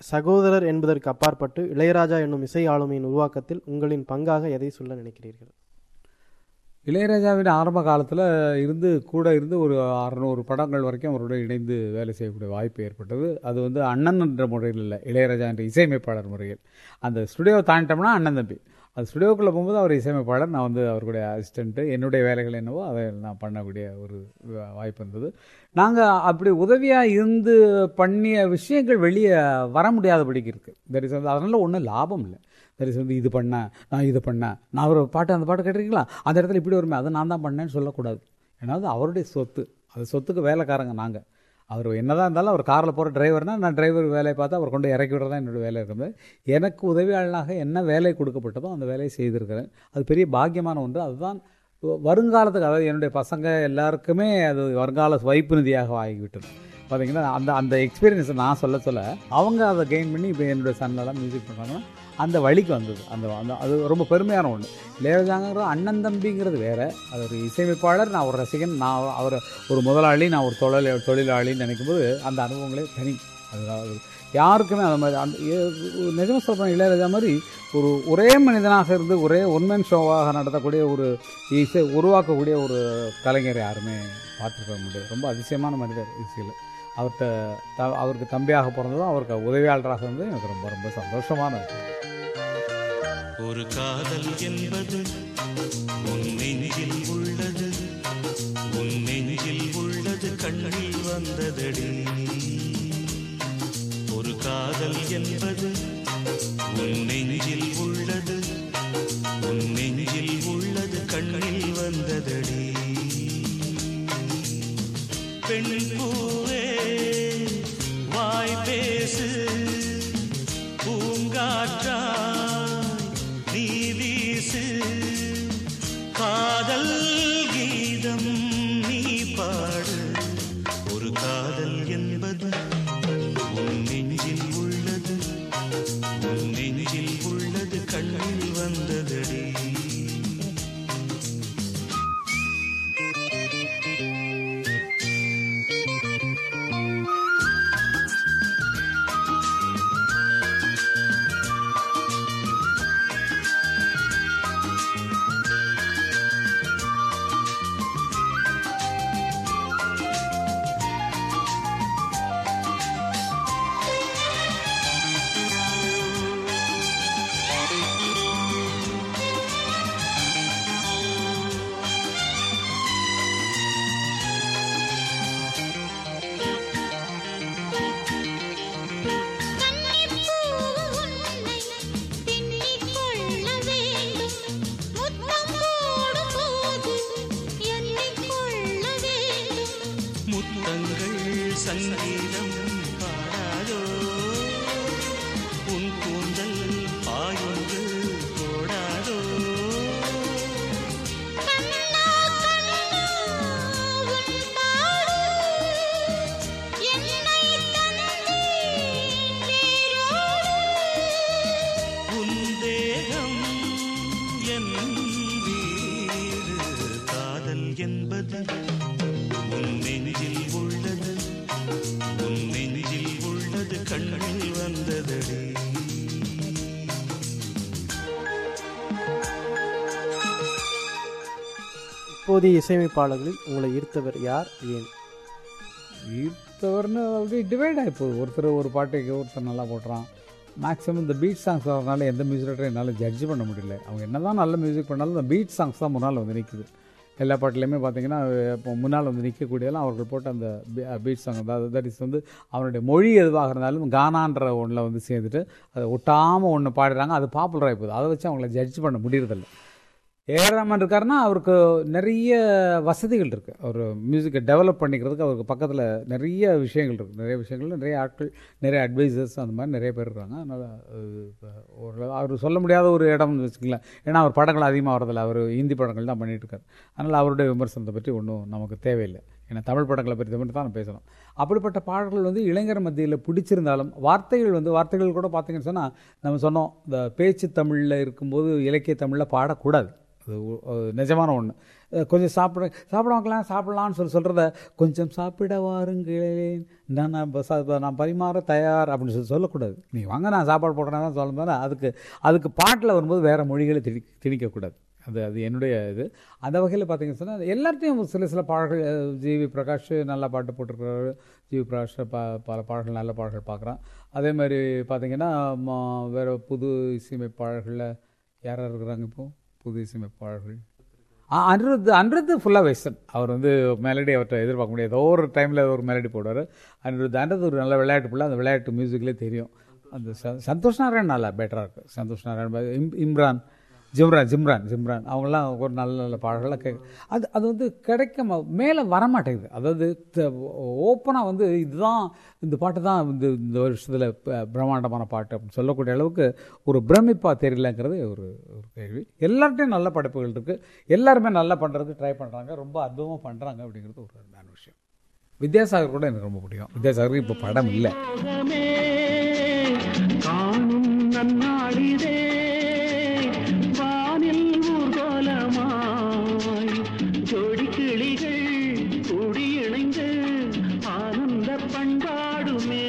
சகோதரர் என்பதற்கு அப்பாற்பட்டு இளையராஜா என்னும் இசை ஆளுமையின் உருவாக்கத்தில் உங்களின் பங்காக எதை சொல்ல நினைக்கிறீர்கள் இளையராஜாவின் ஆரம்ப காலத்தில் இருந்து கூட இருந்து ஒரு அறநூறு படங்கள் வரைக்கும் அவரோட இணைந்து வேலை செய்யக்கூடிய வாய்ப்பு ஏற்பட்டது அது வந்து அண்ணன் என்ற முறையில் இல்லை இளையராஜா என்ற இசையமைப்பாளர் முறையில் அந்த ஸ்டுடியோவை தாண்டிட்டோம்னா அண்ணன் தம்பி அது ஸ்டுடியோக்குள்ளே போகும்போது அவர் இசையமைப்பாளர் நான் வந்து அவருடைய அசிஸ்டண்ட்டு என்னுடைய வேலைகள் என்னவோ அதை நான் பண்ணக்கூடிய ஒரு வா- வாய்ப்பு இருந்தது நாங்கள் அப்படி உதவியாக இருந்து பண்ணிய விஷயங்கள் வெளியே வர முடியாதபடிக்கு இருக்குது தட் இஸ் வந்து அதனால் ஒன்றும் லாபம் இல்லை தட் இஸ் வந்து இது பண்ணேன் நான் இது பண்ணேன் நான் ஒரு பாட்டு அந்த பாட்டு கேட்டிருக்கீங்களா அந்த இடத்துல இப்படி வருமே அதை நான் தான் பண்ணேன்னு சொல்லக்கூடாது ஏன்னா அது அவருடைய சொத்து அது சொத்துக்கு வேலைக்காரங்க நாங்கள் அவர் என்னதான் இருந்தாலும் அவர் காரில் போகிற டிரைவர்னா நான் டிரைவர் வேலையை பார்த்து அவர் கொண்டு இறக்கி விடுறதா என்னோட வேலை இருக்குது எனக்கு உதவியாளனாக என்ன வேலை கொடுக்கப்பட்டதோ அந்த வேலையை செய்திருக்கிறேன் அது பெரிய பாக்கியமான ஒன்று அதுதான் வ- வருங்காலத்துக்கு அதாவது என்னுடைய பசங்க எல்லாருக்குமே அது வருங்கால வைப்பு நிதியாக ஆகிவிட்டது பார்த்தீங்கன்னா அந்த அந்த எக்ஸ்பீரியன்ஸை நான் சொல்ல சொல்ல அவங்க அதை கெயின் பண்ணி இப்போ என்னுடைய சன்னெல்லாம் மியூசிக் பண்ணுறாங்கன்னா அந்த வழிக்கு வந்தது அந்த அந்த அது ரொம்ப பெருமையான ஒன்று இளையராஜாங்கிற அண்ணன் தம்பிங்கிறது வேற அது ஒரு இசையமைப்பாளர் நான் ஒரு ரசிகன் நான் அவர் ஒரு முதலாளி நான் ஒரு தொழில் தொழிலாளின்னு நினைக்கும்போது அந்த அனுபவங்களே தனி அது அது யாருக்குமே அந்த மாதிரி அந்த ஏ- நிஜமா சொல்கிறேன் இளையராஜா மாதிரி ஒரு ஒரே மனிதனாக இருந்து ஒரே ஒன்மேன் ஷோவாக நடத்தக்கூடிய ஒரு இசை உருவாக்கக்கூடிய ஒரு கலைஞர் யாருமே பார்த்துருக்க முடியாது ரொம்ப அதிசயமான மனிதர் இசையில் அவர்கிட்ட த அவருக்கு தம்பியாக பிறந்ததும் அவருக்கு உதவியாளராக இருந்தது எனக்கு ரொம்ப ரொம்ப சந்தோஷமான விஷயம் ஒரு காதல் என்பது உன் நெஞ்சில் உள்ளது உன் நெஞ்சில் உள்ளது கண்ணில் வந்ததடி ஒரு காதல் என்பது உன் நெஞ்சில் உள்ளது உன் நெஞ்சில் உள்ளது கண்ணில் வந்ததடி பெண் பூவே வாய் பேசு பூங்காற்றாய் நீ வீசு காதல் கீதம் நீ பாடு ஒரு காதல் என்பது உன் நெஞ்சில் உள்ளது உன் நெஞ்சில் உள்ளது கண்ணில் வந்ததடி முத்தங்கள் சங்கீதம் பாடாதோ உன் கூந்தல் பாயுங்கள் போடாதோ உன் தேகம் என் வீடு காதல் என்பது உன் நெஞ்சில் உள்ளது உன் நெஞ்சில் உள்ளது கண்ணில் வந்ததடி இப்போதைய இசையமைப்பாளர்களில் உங்களை ஈர்த்தவர் யார் ஏன் ஈர்த்தவர்னு அப்படி டிவைட் ஆகி போகுது ஒருத்தர் ஒரு பாட்டுக்கு ஒருத்தர் நல்லா போடுறான் மேக்ஸிமம் இந்த பீட் சாங்ஸ் வரனால எந்த மியூசிக் டேரக்டரும் என்னால் ஜட்ஜ் பண்ண முடியல அவங்க என்ன தான் நல்ல மியூசிக் பண்ணாலும் இந்த பீட் சாங்ஸ் தான் முன்னால் வந்து நிற்குது எல்லா பாட்டுலையுமே பார்த்தீங்கன்னா இப்போ முன்னால் வந்து நிற்கக்கூடியதெல்லாம் அவர்கள் போட்ட அந்த பீட் சாங் அதாவது தட் இஸ் வந்து அவனுடைய மொழி எதுவாக இருந்தாலும் கானான்ற ஒன்றில் வந்து சேர்ந்துட்டு அதை ஒட்டாமல் ஒன்று பாடுறாங்க அது பாப்புலர் ஆகி போகுது அதை வச்சு அவங்கள ஜட்ஜ் பண்ண முடியறதில்ல ஏஆர் ரஹ்மான் இருக்காருன்னா அவருக்கு நிறைய வசதிகள் இருக்குது அவர் மியூசிக்கை டெவலப் பண்ணிக்கிறதுக்கு அவருக்கு பக்கத்தில் நிறைய விஷயங்கள் இருக்குது நிறைய விஷயங்கள் நிறைய ஆட்கள் நிறைய அட்வைசர்ஸ் அந்த மாதிரி நிறைய பேர் இருக்காங்க அதனால் ஒரு அவர் சொல்ல முடியாத ஒரு இடம்னு வச்சுக்கலாம் ஏன்னா அவர் படங்கள் அதிகமாக வரதில்லை அவர் ஹிந்தி படங்கள் தான் பண்ணிட்டு இருக்காரு அதனால் அவருடைய விமர்சனத்தை பற்றி ஒன்றும் நமக்கு தேவையில்லை ஏன்னா தமிழ் படங்களை பற்றி மட்டும் தான் நம்ம பேசணும் அப்படிப்பட்ட பாடல்கள் வந்து இளைஞர் மத்தியில் பிடிச்சிருந்தாலும் வார்த்தைகள் வந்து வார்த்தைகள் கூட பார்த்தீங்கன்னு சொன்னால் நம்ம சொன்னோம் இந்த பேச்சு தமிழில் இருக்கும்போது இலக்கிய தமிழில் பாடக்கூடாது அது ஒ- அது நிஜமான ஒன்று அஹ், கொஞ்சம் சாப்பிட சாப்பிட வைக்கலாம் சாப்பிடலாம்னு சொல்லி சொல்கிறத கொஞ்சம் சாப்பிட வாருங்களேன் நான் நான் ப- ச- நான் பரிமாற தயார் அப்படின்னு சொல்லி சொல்லக்கூடாது நீ வாங்க நான் சாப்பாடு போடுறேன் தான் சொல்லும்போது அதுக்கு அதுக்கு பாட்டில் வரும்போது வேறு மொழிகளை திணி திணிக்கக்கூடாது அது அது என்னுடைய இது அந்த வகையில் பார்த்தீங்கன்னு சொன்னால் எல்லாத்தையும் சில சில பாடல்கள் அஹ், ஜிவி பிரகாஷ் நல்ல பாட்டு போட்டிருக்கிறாரு ஜிவி பிரகாஷ் ப பல பாடல்கள் நல்ல பாடல்கள் பார்க்குறோம் அதே மாதிரி பார்த்தீங்கன்னா ம- வேற புது இசையமைப்பாளர்களில் யார் யார் இருக்கிறாங்க இப்போ புது இசையமைப்பாளர்கள் ஆ அனிருத் அனிருத் ஃபுல்லாக வெஸ்டர்ன் அவர் வந்து மெலடி அவர்கிட்ட எதிர்பார்க்க முடியாது ஏதோ ஒரு டைமில் ஒரு மெலடி போடுவார் அனிருத் அனிருத் ஒரு நல்ல விளையாட்டு பிள்ளை அந்த விளையாட்டு மியூசிக்லேயே தெரியும் அந்த ச- சந்தோஷ் நாராயண் நல்லா பெட்டராக இருக்குது சந்தோஷ் நாராயண் பா- இம் இம்ரான் ஜிம்ரான் ஜிம்ரான் ஜிம்ரான் அவங்கெல்லாம் ஒரு நல்ல நல்ல பாடல்களை கே அது அது வந்து கிடைக்க ம- மேலே வரமாட்டேங்குது அதாவது ஓப்பனாக வந்து இதுதான் இந்த பாட்டு தான் இந்த இந்த வருஷத்தில் பிரம்மாண்டமான பாட்டு அப்படின்னு சொல்லக்கூடிய அளவுக்கு ஒரு பிரமிப்பாக தெரியலங்கிறது ஒரு ஒரு கேள்வி எல்லார்ட்டையும் நல்ல படைப்புகள் இருக்குது எல்லாருமே நல்லா பண்ணுறதுக்கு ட்ரை பண்ணுறாங்க ரொம்ப அற்புதமாக பண்ணுறாங்க அப்படிங்கிறது ஒரு அருமையான விஷயம் வித்யாசாகர் கூட எனக்கு ரொம்ப பிடிக்கும் வித்யாசாகருக்கு இப்போ படம் இல்லை மோகமே காணும் நன்னாளிதே வானில் ஊர்கோலமாய் ஜோடி கிளிகள் கூடி இணைந்து ஆனந்த பண்பாடுமே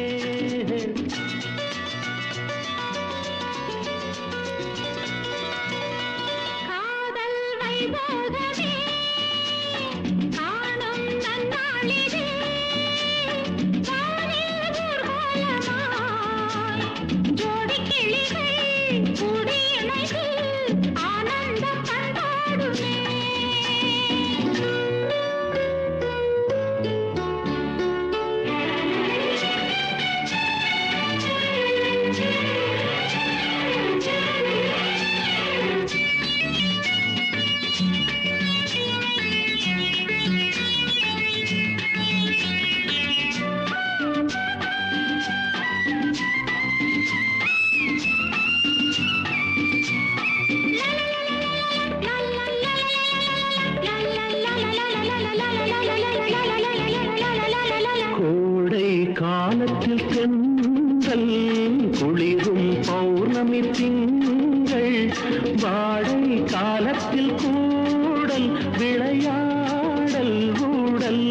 காதல் வைபோகமே காணும் நன்னாளிதே வானில் ஊர்வலமாய் ஜோடி கிளிகள் கூடி இணைந்து ஆனந்த பண்பாடுமே கோடை காலத்தில் சென்றல் குளிரும் பௌர்ணமி திங்கள் வாடை காலத்தில் கூடல் விளையாடல் ஊடல்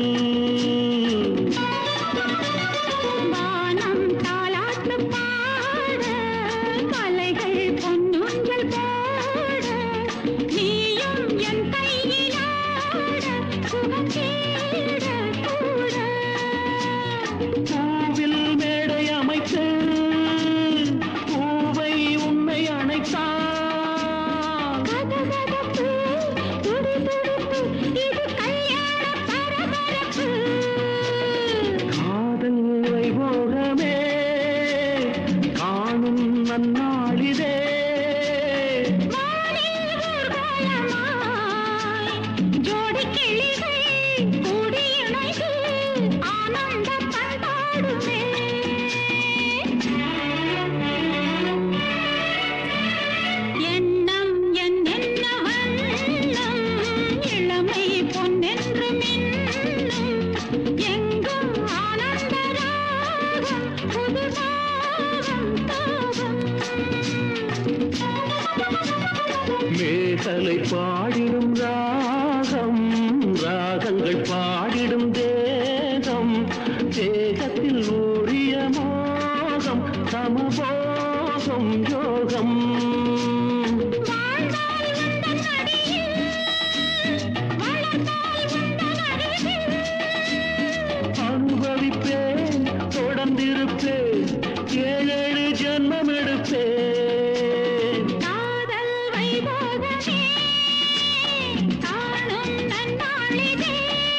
வானம் தாலாட்டு பாட கலைகள் பொன்னூஞ்சல் போட நீயும் என் கையிலாட சுகம் தேட கூட பூவில் மேடை அமைத்து பூவை உன்னை அணைத்தான் கதகதப்பு, துடிதுடிப்பு, இது கல்யாண பரபரப்பு. காதல் வைபோகமே காணும் நன்னாளிதே வானில் ஊர்வலமாய், ஜோடி கிளிகள் கூடி இணைந்து ஆனந்த பண்பாடுமே எண்ணம் என் என்ன வண்ணம் இளமை பொன்னென்று மின்னும் எங்கும் ஆனந்த ராகம் புது ராகம் தாகம் மேகலை பாடிடும் ராகம் ராகங்கள் பாடிடும் தேகம் தேகத்தில் ஊறிய மோகம் சமபோகம் யோகம் வாழ்ந்தால் உந்தன் அடியில் வளர்ந்தால் உந்தன் அருகில் அனுபவிப்பேன் தொடர்ந்திருப்பேன் ஏழேழு ஜென்மம் எடுப்பேன் காதல் வைபோகமே காணும் நன்னாளிதே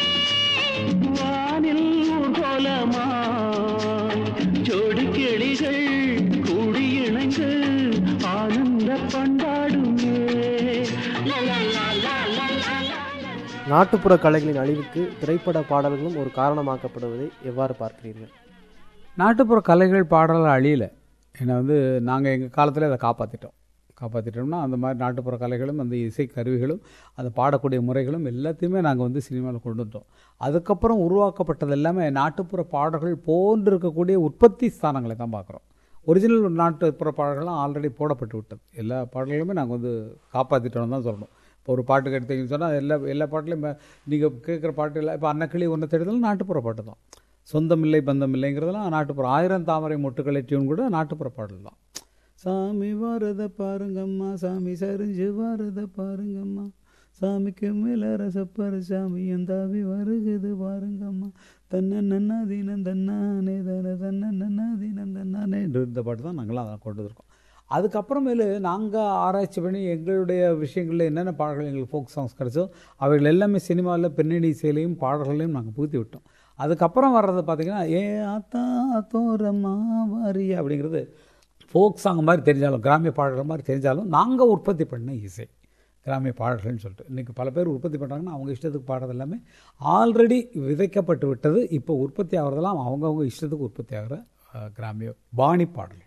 வானில் ஊர்கோலமாய் ஜோடி கிளிகள் கூடி இணைந்து ஆனந்த பண்பாடுமே லலலா லலலா நாட்டுப்புற கலைகளின் அழிவுக்கு திரைப்பட பாடல்களும் ஒரு காரணமாக்கப்படுவதை எவ்வாறு பார்க்கிறீர்கள் நாட்டுப்புற கலைகள் பாடல்கள் அழியல ஏன்னா வந்து நாங்கள் எங்கள் காலத்தில் அதை காப்பாற்றிட்டோம் காப்பாற்றிட்டோம்னா அந்த மாதிரி நாட்டுப்புற கலைகளும் அந்த இசை கருவிகளும் அந்த பாடக்கூடிய முறைகளும் எல்லாத்தையுமே நாங்கள் வந்து சினிமாவில் கொண்டு வந்துட்டோம் அதுக்கப்புறம் உருவாக்கப்பட்டது எல்லாமே நாட்டுப்புற பாடல்கள் போன்று இருக்கக்கூடிய உற்பத்தி ஸ்தானங்களை தான் பார்க்குறோம் ஒரிஜினல் நாட்டுப்புற பாடல்கள்லாம் ஆல்ரெடி போடப்பட்டு விட்டது எல்லா பாடல்களுமே நாங்கள் வந்து காப்பாற்றிட்டோம்னு தான் சொல்லணும் இப்போ ஒரு பாட்டுக்கு எடுத்தீங்கன்னு சொன்னால் எல்லா எல்லா பாட்டுலையும் நீங்கள் கேட்குற பாட்டு எல்லாம் இப்போ அன்னக்கிளி ஒன்று தேடுதல் நாட்டுப்புற பாட்டு தான் சொந்தமில்லை பந்தமில்லைங்கிறதெல்லாம் நாட்டுப்புற ஆயிரம் தாமரை மொட்டுக்களை டியூன் கூட நாட்டுப்புற பாடல் தான் சாமி வரத பாருங்கம்மா சாமி சரிஞ்சு வரத பாருங்கம்மா சாமிக்கு மேல ரசப்பர சாமி எந்தாவி வருகுது பாருங்கம்மா தன்ன நன்னா தீனம் தன்னானே தன தன்ன நன்னா தீனம் தன்னானே இந்த பாட்டு தான் நாங்களாம் அதை கொண்டு வந்திருக்கோம் அதுக்கப்புறமேலு நாங்கள் ஆராய்ச்சி பண்ணி எங்களுடைய விஷயங்களில் என்னென்ன பாடல்கள் எங்களுக்கு ஃபோக் சாங்ஸ் கிடச்சோ அவைகள் எல்லாமே சினிமாவில் பின்னணி இசையிலையும் பாடல்களையும் நாங்கள் புகுத்தி விட்டோம் அதுக்கப்புறம் வர்றது பார்த்திங்கன்னா ஏ ஆத்தா தோரம்மா வாரியா அப்படிங்கிறது ஃபோக் சாங் மாதிரி தெரிஞ்சாலும் கிராமிய பாடல்கள் மாதிரி தெரிஞ்சாலும் நாங்கள் உற்பத்தி பண்ண இசை கிராமிய பாடல்கள்னு சொல்லிட்டு இன்றைக்கி பல பேர் உற்பத்தி பண்ணுறாங்கன்னா அவங்க இஷ்டத்துக்கு பாடுறது எல்லாமே ஆல்ரெடி விதைக்கப்பட்டு விட்டது இப்போ உற்பத்தி ஆகிறதெல்லாம் அவங்கவுங்க இஷ்டத்துக்கு உற்பத்தி ஆகிற அஹ், கிராமிய பாணி பாடல்கள்